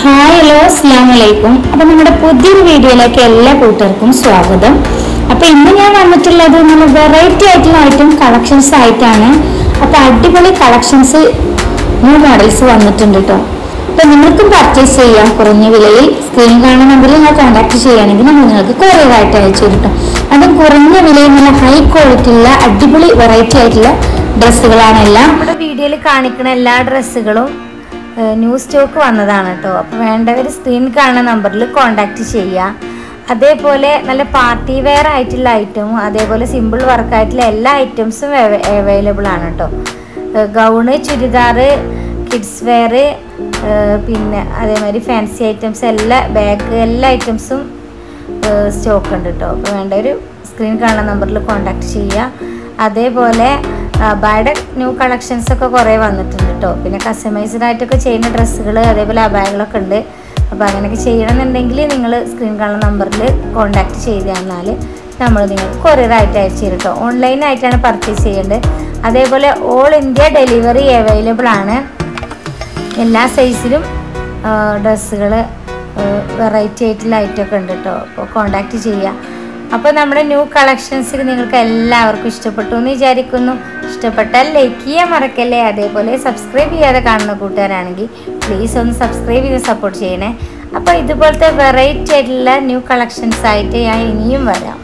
hi hello അസ്സാം വലൈക്കും അപ്പൊ നമ്മുടെ പുതിയൊരു വീഡിയോയിലേക്ക് എല്ലാ കൂട്ടുകാർക്കും സ്വാഗതം അപ്പൊ ഇന്ന് ഞാൻ വന്നിട്ടുള്ളത് നമ്മൾ വെറൈറ്റി ആയിട്ടുള്ള ഐറ്റം കളക്ഷൻസ് ആയിട്ടാണ് അപ്പൊ അടിപൊളി കളക്ഷൻസ് ന്യൂ മോഡൽസ് വന്നിട്ടുണ്ട് കേട്ടോ അപ്പൊ നിങ്ങൾക്കും പർച്ചേസ് ചെയ്യാം കുറഞ്ഞ വിലയിൽ സ്ക്രീൻ കാണുന്ന നമ്പറിൽ നിങ്ങൾ കോൺടാക്ട് ചെയ്യുകയാണെങ്കിൽ നമ്മൾ നിങ്ങൾക്ക് കൊറിയർ ആയിട്ട് അയച്ചു തരും അതും കുറഞ്ഞ വിലയിൽ നല്ല ഹൈ ക്വാളിറ്റി ഉള്ള അടിപൊളി വെറൈറ്റി ആയിട്ടുള്ള ഡ്രസ്സുകളാണ് എല്ലാം നമ്മുടെ വീഡിയോയിൽ കാണിക്കുന്ന എല്ലാ ഡ്രസ്സുകളും ന്യൂ സ്റ്റോക്ക് വന്നതാണ് കേട്ടോ അപ്പോൾ വേണ്ടവർ സ്ക്രീൻ കാണുന്ന നമ്പറിൽ കോൺടാക്റ്റ് ചെയ്യുക അതേപോലെ നല്ല പാർട്ടി വെയർ ആയിട്ടുള്ള ഐറ്റവും അതേപോലെ സിമ്പിൾ വർക്ക് ആയിട്ടുള്ള എല്ലാ ഐറ്റംസും അവൈലബിൾ ആണ് കേട്ടോ ഗൗണ് ചുരിദാർ കിഡ്സ് വെയർ പിന്നെ അതേമാതിരി ഫാൻസി ഐറ്റംസ് എല്ലാ ബാഗ് എല്ലാ ഐറ്റംസും സ്റ്റോക്ക് ഉണ്ട് കേട്ടോ അപ്പോൾ വേണ്ടവർ സ്ക്രീൻ കാണുന്ന നമ്പറിൽ കോൺടാക്ട് ചെയ്യുക അതേപോലെ അബായുടെ ന്യൂ കളക്ഷൻസ് ഒക്കെ കുറേ വന്നിട്ടുണ്ട് കേട്ടോ പിന്നെ കസ്റ്റമൈസ്ഡ് ആയിട്ടൊക്കെ ചെയ്യുന്ന ഡ്രസ്സുകൾ അതേപോലെ അബായകളൊക്കെ ഉണ്ട് അപ്പോൾ അങ്ങനെയൊക്കെ ചെയ്യണമെന്നുണ്ടെങ്കിൽ നിങ്ങൾ സ്ക്രീൻ കാണുന്ന നമ്പറിൽ കോൺടാക്ട് ചെയ്ത് തന്നാൽ നമ്മൾ നിങ്ങൾക്ക് കൊറിയർ ആയിട്ട് അയച്ചു തരും കേട്ടോ ഓൺലൈനായിട്ടാണ് പർച്ചേസ് ചെയ്യേണ്ടത് അതേപോലെ ഓൾ ഇന്ത്യ ഡെലിവറി അവൈലബിൾ ആണ് എല്ലാ സൈസിലും ഡ്രസ്സുകൾ വെറൈറ്റി ആയിട്ടുള്ള ഐറ്റമൊക്കെ ഉണ്ട് കേട്ടോ അപ്പോൾ കോണ്ടാക്ട് ചെയ്യുക അപ്പോൾ നമ്മുടെ ന്യൂ കളക്ഷൻസിൽ നിങ്ങൾക്ക് എല്ലാവർക്കും ഇഷ്ടപ്പെട്ടു എന്ന് വിചാരിക്കുന്നു ഇഷ്ടപ്പെട്ടാൽ ലൈക്ക് ചെയ്യാൻ മറക്കല്ലേ അതേപോലെ സബ്സ്ക്രൈബ് ചെയ്യാതെ കാണുന്ന കൂട്ടുകാരാണെങ്കിൽ പ്ലീസ് ഒന്ന് സബ്സ്ക്രൈബ് ചെയ്ത് സപ്പോർട്ട് ചെയ്യണേ അപ്പോൾ ഇതുപോലത്തെ വെറൈറ്റി ആയിട്ടുള്ള ന്യൂ കളക്ഷൻസ് ആയിട്ട് ഞാൻ ഇനിയും വരാം